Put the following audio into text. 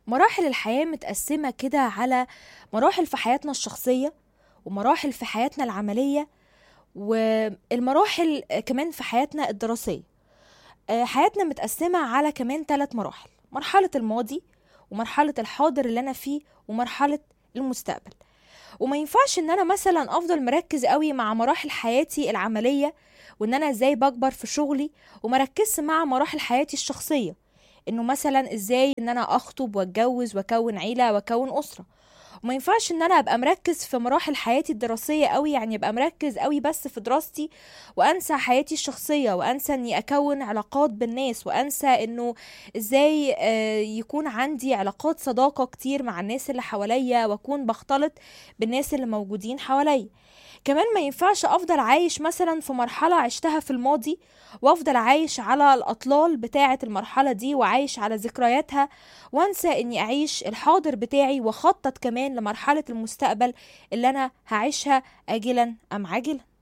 مراحل الحياة متقسمة كده على مراحل في حياتنا الشخصية ومراحل في حياتنا العملية والمراحل كمان في حياتنا الدراسية آه، حياتنا متقسمة على كمان ثلاث مراحل مرحلة الماضي ومرحلة الحاضر اللي أنا فيه ومرحلة المستقبل وما ينفعش ان انا مثلا افضل مركز قوي مع مراحل حياتي العملية وان انا ازاي بكبر في شغلي ومركزش مع مراحل حياتي الشخصية انه مثلا ازاي ان انا اخطب واتجوز واكون عيلة واكون اسرة وما ينفعش ان انا ابقى مركز في مراحل حياتي الدراسية قوي يعني ابقى مركز قوي بس في دراستي وانسى حياتي الشخصية وانسى اني اكون علاقات بالناس وانسى انه ازاي آه، يكون عندي علاقات صداقة كتير مع الناس اللي حواليا واكون بختلط بالناس اللي موجودين حواليا كمان ما ينفعش افضل عايش مثلا في مرحلة عشتها في الماضي وافضل عايش على الاطلال بتاعة المرحلة دي وعايش على ذكرياتها وانسى اني اعيش الحاضر بتاعي واخطط كمان لمرحلة المستقبل اللي انا هعيشها اجلا ام عاجلا